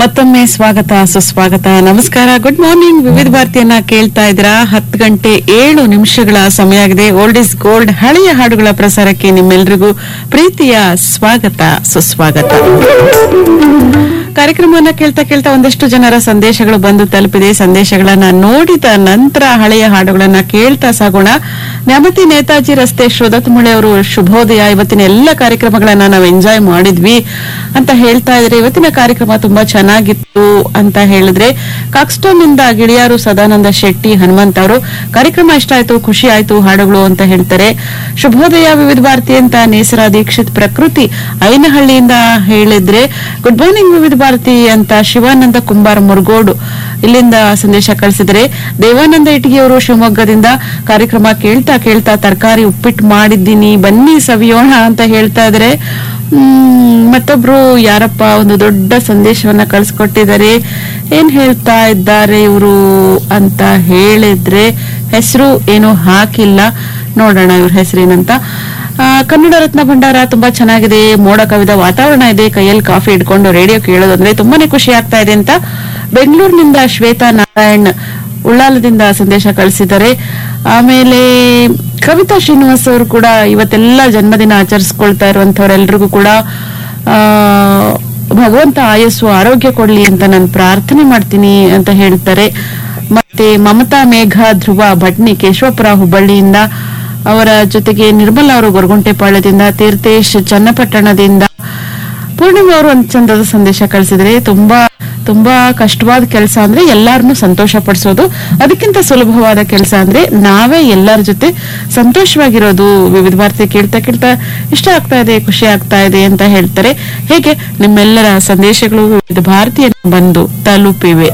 ಮತ್ತೊಮ್ಮೆ ಸ್ವಾಗತ ಸುಸ್ವಾಗತ ನಮಸ್ಕಾರ ಗುಡ್ ಮಾರ್ನಿಂಗ್ ವಿವಿಧ ಭಾರತಿಯನ್ನ ಕೇಳ್ತಾ ಇದ್ದೀರಾ ಹತ್ತು ಗಂಟೆ ಏಳು ನಿಮಿಷಗಳ ಸಮಯ ಆಗಿದೆ ಓಲ್ಡ್ ಇಸ್ ಗೋಲ್ಡ್ ಹಳೆಯ ಹಾಡುಗಳ ಪ್ರಸಾರಕ್ಕೆ ನಿಮ್ಮೆಲ್ರಿಗೂ ಪ್ರೀತಿಯ ಸ್ವಾಗತ ಸುಸ್ವಾಗತ ಕಾರ್ಯಕ್ರಮವನ್ನ ಕೇಳ್ತಾ ಕೇಳ್ತಾ ಒಂದಷ್ಟು ಜನರ ಸಂದೇಶಗಳು ಬಂದು ತಲುಪಿದೆ ಸಂದೇಶಗಳನ್ನ ನೋಡಿದ ನಂತರ ಹಳೆಯ ಹಾಡುಗಳನ್ನ ಕೇಳ್ತಾ ಸಾಗೋಣ ನ್ಯಾಮತಿ ನೇತಾಜಿ ರಸ್ತೆ ಶ್ರೋದತ್ಮುಳೆ ಅವರು ಶುಭೋದಯ ಇವತ್ತಿನ ಎಲ್ಲ ಕಾರ್ಯಕ್ರಮಗಳನ್ನ ನಾವು ಎಂಜಾಯ್ ಮಾಡಿದ್ವಿ ಅಂತ ಹೇಳ್ತಾ ಇದ್ರೆ ಇವತ್ತಿನ ಕಾರ್ಯಕ್ರಮ ತುಂಬಾ ಚೆನ್ನಾಗಿತ್ತು ಅಂತ ಹೇಳಿದ್ರೆ ಕಾಕ್ಸ್ಟೋನ್ ಇಂದ ಗಿಳಿಯಾರು ಸದಾನಂದ ಶೆಟ್ಟಿ ಹನುಮಂತ್ ಅವರು ಕಾರ್ಯಕ್ರಮ ಇಷ್ಟ ಆಯ್ತು ಖುಷಿ ಆಯ್ತು ಹಾಡುಗಳು ಅಂತ ಹೇಳ್ತಾರೆ ಶುಭೋದಯ ವಿವಿಧ ಭಾರತಿ ಅಂತ ನೇಸರ ದೀಕ್ಷಿತ್ ಪ್ರಕೃತಿ ಐನಹಳ್ಳಿಯಿಂದ ಹೇಳಿದ್ರೆ ಗುಡ್ ಮಾರ್ನಿಂಗ್ ವಿವಿಧ ಭಾರತಿ ಅಂತ ಶಿವಾನಂದ ಕುಂಬಾರ್ ಮುರುಗೋಡು ಇಲ್ಲಿಂದ ಸಂದೇಶ ಕಳಿಸಿದರೆ ದೇವಾನಂದ ಇಟಗಿಯವರು ಶಿವಮೊಗ್ಗದಿಂದ ಕಾರ್ಯಕ್ರಮ ಕೇಳ್ತಾ ಕೇಳ್ತಾ ತರಕಾರಿ ಉಪ್ಪಿಟ್ಟು ಮಾಡಿದ್ದೀನಿ ಬನ್ನಿ ಸವಿಯೋಣ ಅಂತ ಹೇಳ್ತಾ ಇದ್ರೆ ಹ್ಮ್, ಮತ್ತೊಬ್ರು ಯಾರಪ್ಪ ಒಂದು ದೊಡ್ಡ ಸಂದೇಶವನ್ನ ಕಳಿಸ್ಕೊಟ್ಟಿದ್ದಾರೆ ಏನ್ ಹೇಳ್ತಾ ಇದ್ದಾರೆ ಇವರು ಅಂತ ಹೇಳಿದ್ರೆ ಹೆಸರು ಏನು ಹಾಕಿಲ್ಲ ನೋಡೋಣ ಇವ್ರ ಹೆಸರೇನಂತ ಆ, ಕನ್ನಡ ರತ್ನ ಭಂಡಾರ ತುಂಬಾ ಚೆನ್ನಾಗಿದೆ ಮೋಡ ಕವಿದ ವಾತಾವರಣ ಇದೆ ಕೈಯಲ್ಲಿ ಕಾಫಿ ಇಟ್ಕೊಂಡು ರೇಡಿಯೋ ಕೇಳೋದಂದ್ರೆ ತುಂಬಾನೇ ಖುಷಿ ಆಗ್ತಾ ಇದೆ ಅಂತ ಬೆಂಗಳೂರಿನಿಂದ ಶ್ವೇತಾ ನಾರಾಯಣ್ ಉಳ್ಳಾಲದಿಂದ ಸಂದೇಶ ಕಳಿಸಿದ್ದಾರೆ ಆಮೇಲೆ ಕವಿತಾ ಶ್ರೀನಿವಾಸ್ ಅವರು ಕೂಡ ಇವತ್ತೆಲ್ಲ ಜನ್ಮದಿನ ಆಚರಿಸ್ಕೊಳ್ತಾ ಇರುವಂತವರೆಲ್ರಿಗೂ ಕೂಡ ಆ ಭಗವಂತ ಆಯಸ್ಸು ಆರೋಗ್ಯ ಕೊಡ್ಲಿ ಅಂತ ನಾನು ಪ್ರಾರ್ಥನೆ ಮಾಡ್ತೀನಿ ಅಂತ ಹೇಳ್ತಾರೆ ಮತ್ತೆ ಮಮತಾ ಮೇಘ ಧ್ರುವ ಭಟ್ನಿ ಕೇಶವಪುರ ಹುಬ್ಬಳ್ಳಿಯಿಂದ ಅವರ ಜೊತೆಗೆ ನಿರ್ಮಲಾ ಅವರು ಗೊರಗುಂಟೆಪಾಳ್ಯದಿಂದ ತೀರ್ಥೇಶ್ ಚನ್ನಪಟ್ಟಣದಿಂದ ಪೂರ್ಣಿಮಾ ಅವರು ಒಂದು ಚಂದದ ಸಂದೇಶ ಕಳಿಸಿದ್ರೆ ತುಂಬಾ ತುಂಬಾ ಕಷ್ಟವಾದ ಕೆಲಸ ಅಂದ್ರೆ ಎಲ್ಲಾರನ್ನು ಸಂತೋಷ ಪಡಿಸೋದು ಅದಕ್ಕಿಂತ ಸುಲಭವಾದ ಕೆಲಸ ಅಂದ್ರೆ ನಾವೇ ಎಲ್ಲರ ಜೊತೆ ಸಂತೋಷವಾಗಿರೋದು ವಿವಿಧ ಭಾರತಿ ಕೇಳ್ತಾ ಕೇಳ್ತಾ ಇಷ್ಟ ಆಗ್ತಾ ಇದೆ ಖುಷಿ ಆಗ್ತಾ ಇದೆ ಅಂತ ಹೇಳ್ತಾರೆ ಹೇಗೆ ನಿಮ್ಮೆಲ್ಲರ ಸಂದೇಶಗಳು ವಿವಿಧ ಭಾರತೀಯ ಬಂದು ತಲುಪಿವೆ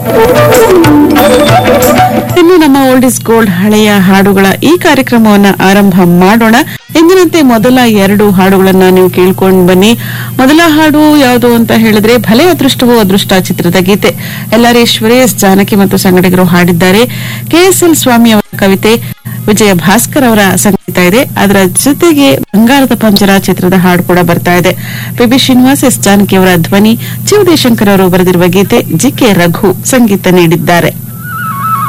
ಇನ್ನು ನಮ್ಮ ಓಲ್ಡ್ ಇಸ್ ಗೋಲ್ಡ್ ಹಳೆಯ ಹಾಡುಗಳ ಈ ಕಾರ್ಯಕ್ರಮವನ್ನ ಆರಂಭ ಮಾಡೋಣ ಎಂದಿನಂತೆ ಮೊದಲ ಎರಡು ಹಾಡುಗಳನ್ನ ನೀವು ಕೇಳ್ಕೊಂಡು ಬನ್ನಿ ಮೊದಲ ಹಾಡು ಯಾವುದು ಅಂತ ಹೇಳಿದ್ರೆ ಭಲೆ ಅದೃಷ್ಟವೋ ಅದೃಷ್ಟ ಚಿತ್ರದ ಗೀತೆ ಎಲ್ಲರೇಶ್ವರಿ ಎಸ್ ಜಾನಕಿ ಮತ್ತು ಸಂಗಡಿಗರು ಹಾಡಿದ್ದಾರೆ ಕೆಎಸ್ಎಲ್ ಸ್ವಾಮಿ ಅವರ ಕವಿತೆ ವಿಜಯ ಭಾಸ್ಕರ್ ಅವರ ಸಂಗೀತ ಇದೆ ಅದರ ಜೊತೆಗೆ ಬಂಗಾರದ ಪಂಜರ ಚಿತ್ರದ ಹಾಡು ಕೂಡ ಬರ್ತಾ ಇದೆ P B Srinivas S Janaki ಅವರ ಧ್ವನಿ ಜಿ ಉದಯಶಂಕರ್ ಅವರು ಬರೆದಿರುವ ಗೀತೆ ಜಿ ಕೆ ರಘು ಸಂಗೀತ ನೀಡಿದ್ದಾರೆ